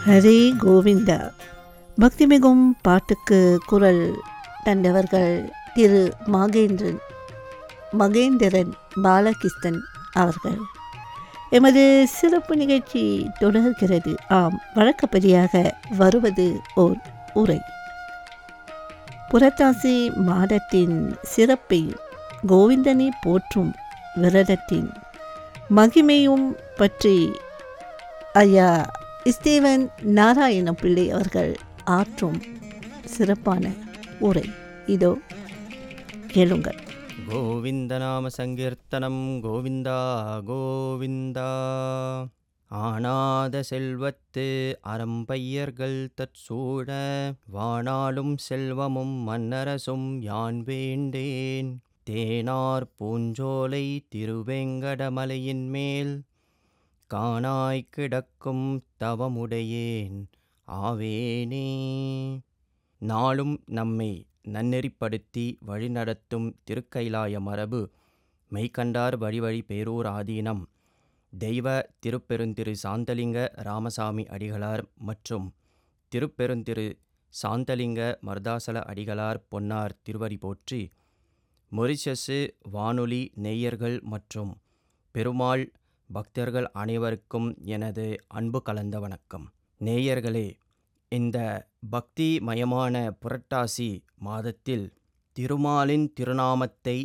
ஹரே கோவிந்தா பக்திமிகும் பாட்டுக்கு குரல் தந்தவர்கள் திரு மகேந்திரன் மகேந்திரன் பாலகிருஷ்ணன் அவர்கள் எமது சிறப்பு நிகழ்ச்சி தொடர்கிறது ஆம் வழக்கப்படியாக வருவது ஓர் உரை புரட்டாசி மாதத்தின் சிறப்பை கோவிந்தனை போற்றும் விரதத்தின் மகிமையும் பற்றி ஐயா ஸ்டீவன் நாராயண பிள்ளை அவர்கள் ஆற்றும் சிறப்பான உரை இதோ கேளுங்கள் கோவிந்தநாம சங்கீர்த்தனம் கோவிந்தா கோவிந்தா ஆனாத செல்வத்து அறம்பையர்கள் தற்சூழ வானாலும் செல்வமும் மன்னரசும் யான் வேண்டேன் தேனார் பூஞ்சோலை திருவேங்கடமலையின் மேல் காணாய் கிடக்கும் தவமுடையேன் ஆவேனே நாளும் நம்மை நன்னெறிப்படுத்தி வழிநடத்தும் திருக்கைலாய மரபு மெய்கண்டார் வழி வழி பேரூர் ஆதீனம் தெய்வ திருப்பெருந்திரு சாந்தலிங்க ராமசாமி அடிகளார் மற்றும் திருப்பெருந்திரு சாந்தலிங்க மருதாசல அடிகளார் பொன்னார் திருவடி போற்றி மொரிஷஸு வானொலி நேயர்கள் மற்றும் பெருமாள் பக்தர்கள் அனைவருக்கும் எனது அன்பு கலந்த வணக்கம் நேயர்களே இந்த பக்தி மயமான புரட்டாசி மாதத்தில் திருமாலின் திருநாமத்தை